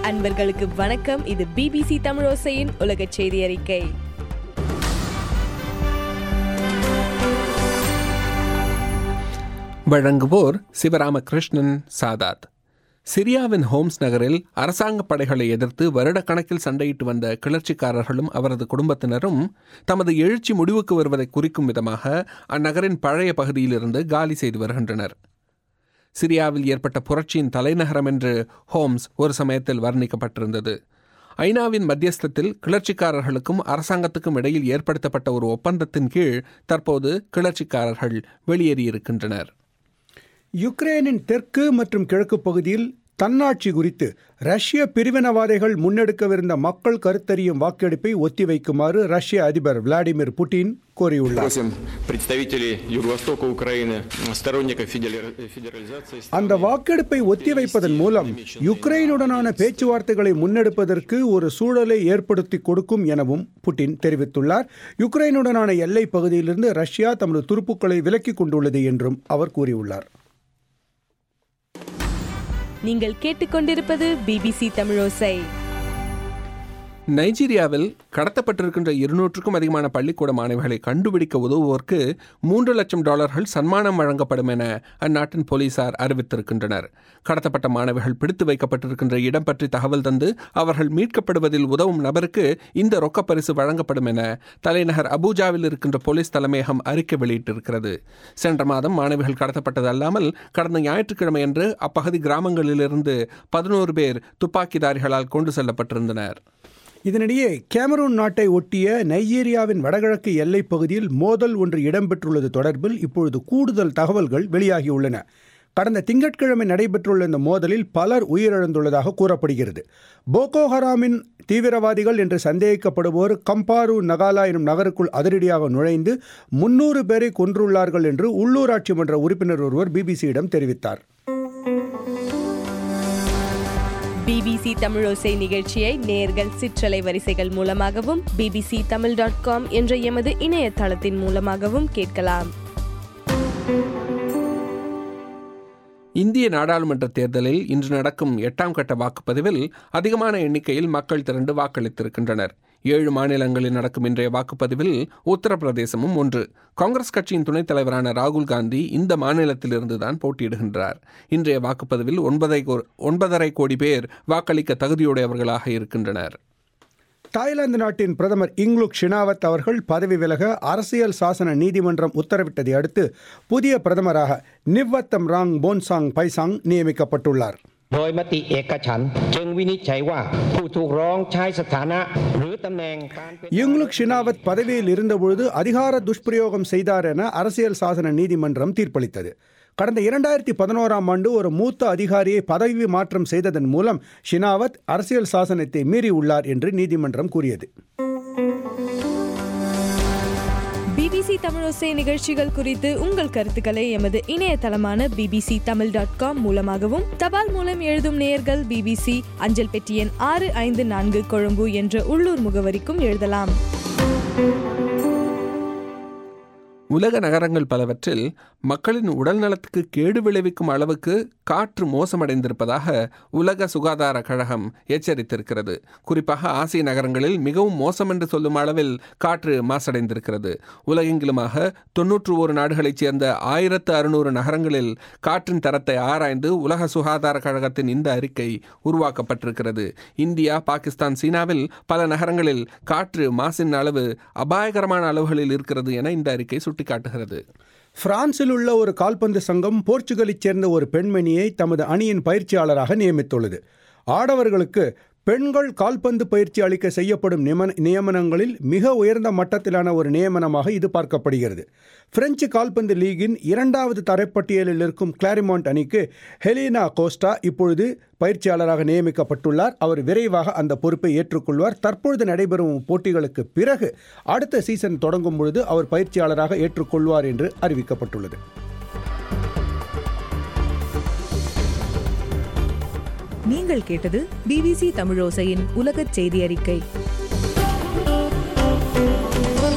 அன்பர்களுக்கு வணக்கம் இது பிபிசி தமிழோசையின் உலக செய்தி அறிக்கை வழங்குவோர் சிவராமகிருஷ்ணன் சாதாத் சிரியாவின் ஹோம்ஸ் நகரில் அரசாங்க படைகளை எதிர்த்து வருடக்கணக்கில் சண்டையிட்டு வந்த கிளர்ச்சிக்காரர்களும் அவரது குடும்பத்தினரும் தமது எழுச்சி முடிவுக்கு வருவதை குறிக்கும் விதமாக அந்நகரின் பழைய பகுதியிலிருந்து காலி செய்து வருகின்றனர் சிரியாவில் ஏற்பட்ட புரட்சியின் தலைநகரம் என்று ஹோம்ஸ் ஒரு சமயத்தில் வர்ணிக்கப்பட்டிருந்தது ஐநாவின் மத்தியஸ்தத்தில் கிளர்ச்சிக்காரர்களுக்கும் அரசாங்கத்துக்கும் இடையில் ஏற்படுத்தப்பட்ட ஒரு ஒப்பந்தத்தின் கீழ் தற்போது கிளர்ச்சிக்காரர்கள் வெளியேறியிருக்கின்றனர் யுக்ரைனின் தெற்கு மற்றும் கிழக்கு பகுதியில் தன்னாட்சி குறித்து ரஷ்ய பிரிவினவாதிகள் முன்னெடுக்கவிருந்த மக்கள் கருத்தறியும் வாக்கெடுப்பை ஒத்திவைக்குமாறு ரஷ்ய அதிபர் விளாடிமிர் புட்டின் கோரியுள்ளார் Просим представителей Юго-Востока Украины, сторонников федера- федерализации... அந்த வாக்கெடுப்பை ஒத்திவைப்பதன் மூலம் யுக்ரைனுடனான பேச்சுவார்த்தைகளை முன்னெடுப்பதற்கு ஒரு சூழலை ஏற்படுத்தி கொடுக்கும் எனவும் புட்டின் தெரிவித்துள்ளார் யுக்ரைனுடனான எல்லைப் பகுதியிலிருந்து ரஷ்யா தமது துருப்புக்களை விலக்கிக் கொண்டுள்ளது என்றும் அவர் கூறியுள்ளார் நீங்கள் கேட்டுக்கொண்டிருப்பது பிபிசி தமிழோசை நைஜீரியாவில் கடத்தப்பட்டிருக்கின்ற இருநூற்றுக்கும் அதிகமான பள்ளிக்கூட மாணவிகளை கண்டுபிடிக்க உதவுவோருக்கு மூன்று லட்சம் டாலர்கள் சன்மானம் வழங்கப்படும் என அந்நாட்டின் போலீசார் அறிவித்திருக்கின்றனர் கடத்தப்பட்ட மாணவிகள் பிடித்து வைக்கப்பட்டிருக்கின்ற இடம் பற்றி தகவல் தந்து அவர்கள் மீட்கப்படுவதில் உதவும் நபருக்கு இந்த ரொக்கப் பரிசு வழங்கப்படும் என தலைநகர் அபூஜாவில் இருக்கின்ற போலீஸ் தலைமையகம் அறிக்கை வெளியிட்டிருக்கிறது சென்ற மாதம் மாணவிகள் கடத்தப்பட்டது அல்லாமல் கடந்த ஞாயிற்றுக்கிழமையன்று அப்பகுதி கிராமங்களிலிருந்து பதினோரு பேர் துப்பாக்கிதாரிகளால் கொண்டு செல்லப்பட்டிருந்தனர் இதனிடையே கேமரூன் நாட்டை ஒட்டிய நைஜீரியாவின் வடகிழக்கு எல்லைப் பகுதியில் மோதல் ஒன்று இடம்பெற்றுள்ளது தொடர்பில் இப்பொழுது கூடுதல் தகவல்கள் வெளியாகியுள்ளன கடந்த திங்கட்கிழமை நடைபெற்றுள்ள இந்த மோதலில் பலர் உயிரிழந்துள்ளதாக கூறப்படுகிறது போகோ ஹராமின் தீவிரவாதிகள் என்று சந்தேகிக்கப்படுவோர் கம்பாரு நகாலா எனும் நகருக்குள் அதிரடியாக நுழைந்து முன்னூறு பேரை கொன்றுள்ளார்கள் என்று உள்ளூராட்சி மன்ற உறுப்பினர் ஒருவர் பிபிசியிடம் தெரிவித்தார் பிபிசி தமிழோசை நிகழ்ச்சியை நேர்கள் சிற்றலை வரிசைகள் மூலமாகவும் பிபிசி தமிழ் டாட் காம் என்ற எமது இணையதளத்தின் மூலமாகவும் கேட்கலாம் இந்திய நாடாளுமன்ற தேர்தலில் இன்று நடக்கும் எட்டாம் கட்ட வாக்குப்பதிவில் அதிகமான எண்ணிக்கையில் மக்கள் திரண்டு வாக்களித்திருக்கின்றனர் ஏழு மாநிலங்களில் நடக்கும் இன்றைய வாக்குப்பதிவில் உத்தரப்பிரதேசமும் ஒன்று காங்கிரஸ் கட்சியின் துணைத் தலைவரான ராகுல் காந்தி இந்த மாநிலத்திலிருந்து தான் போட்டியிடுகின்றார் இன்றைய வாக்குப்பதிவில் ஒன்பதை கோ- ஒன்பதரை கோடி பேர் வாக்களிக்க தகுதியுடையவர்களாக இருக்கின்றனர் தாய்லாந்து நாட்டின் பிரதமர் இங்லுக் ஷினாவத் அவர்கள் பதவி விலக அரசியல் சாசன நீதிமன்றம் உத்தரவிட்டதை அடுத்து புதிய பிரதமராக நிவ்வத்தம் ராங் போன்சாங் பைசாங் நியமிக்கப்பட்டுள்ளார் โดยมติเอกฉันท์จึงวินิจฉัยว่าผู้ถูกร้องใช้สถานะ หรือตำแหน่งการเป็น இங்லுக் ஷினாவத் பதவியில் இருந்தபொழுது அதிகார துஷ்பிரயோகம் செய்தார் என அரசியல் சாசன நீதிமன்றம் தீர்ப்பளித்தது கடந்த இரண்டாயிரத்தி பதினோராம் ஆண்டு ஒரு மூத்த அதிகாரியை பதவி மாற்றம் செய்ததன் மூலம் ஷினாவத் அரசியல் சாசனத்தை மீறியுள்ளார் என்று நீதிமன்றம் கூறியது பிபிசி தமிழோசை நிகழ்ச்சிகள் குறித்து உங்கள் கருத்துக்களை எமது இணையதளமான பிபிசி தமிழ் டாட் காம் மூலமாகவும் தபால் மூலம் எழுதும் நேயர்கள் பிபிசி அஞ்சல் பெட்டி எண் ஆறு ஐந்து நான்கு கொழும்பு என்ற உள்ளூர் முகவரிக்கும் எழுதலாம் உலக நகரங்கள் பலவற்றில் மக்களின் உடல் நலத்துக்கு கேடு விளைவிக்கும் அளவுக்கு காற்று மோசமடைந்திருப்பதாக உலக சுகாதார கழகம் எச்சரித்திருக்கிறது குறிப்பாக ஆசிய நகரங்களில் மிகவும் மோசம் என்று சொல்லும் அளவில் காற்று மாசடைந்திருக்கிறது உலகெங்கிலுமாக தொன்னூற்று ஒரு நாடுகளைச் சேர்ந்த ஆயிரத்து அறுநூறு நகரங்களில் காற்றின் தரத்தை ஆராய்ந்து உலக சுகாதார கழகத்தின் இந்த அறிக்கை உருவாக்கப்பட்டிருக்கிறது இந்தியா பாகிஸ்தான் சீனாவில் பல நகரங்களில் காற்று மாசின் அளவு அபாயகரமான அளவுகளில் இருக்கிறது என இந்த அறிக்கை சுட்டிக்காட்டுகிறது பிரான்சில் உள்ள ஒரு கால்பந்து சங்கம் போர்ச்சுகலைச் சேர்ந்த ஒரு பெண்மணியை தமது அணியின் பயிற்சியாளராக நியமித்துள்ளது ஆடவர்களுக்கு பெண்கள் கால்பந்து பயிற்சி அளிக்க செய்யப்படும் நியமன நியமனங்களில் மிக உயர்ந்த மட்டத்திலான ஒரு நியமனமாக இது பார்க்கப்படுகிறது பிரெஞ்சு கால்பந்து லீகின் இரண்டாவது தரப்பட்டியலில் இருக்கும் கிளாரிமாண்ட் அணிக்கு ஹெலினா கோஸ்டா இப்பொழுது பயிற்சியாளராக நியமிக்கப்பட்டுள்ளார் அவர் விரைவாக அந்த பொறுப்பை ஏற்றுக்கொள்வார் தற்பொழுது நடைபெறும் போட்டிகளுக்கு பிறகு அடுத்த சீசன் தொடங்கும் பொழுது அவர் பயிற்சியாளராக ஏற்றுக்கொள்வார் என்று அறிவிக்கப்பட்டுள்ளது நீங்கள் கேட்டது பிபிசி தமிழோசையின் உலகச் செய்தி அறிக்கை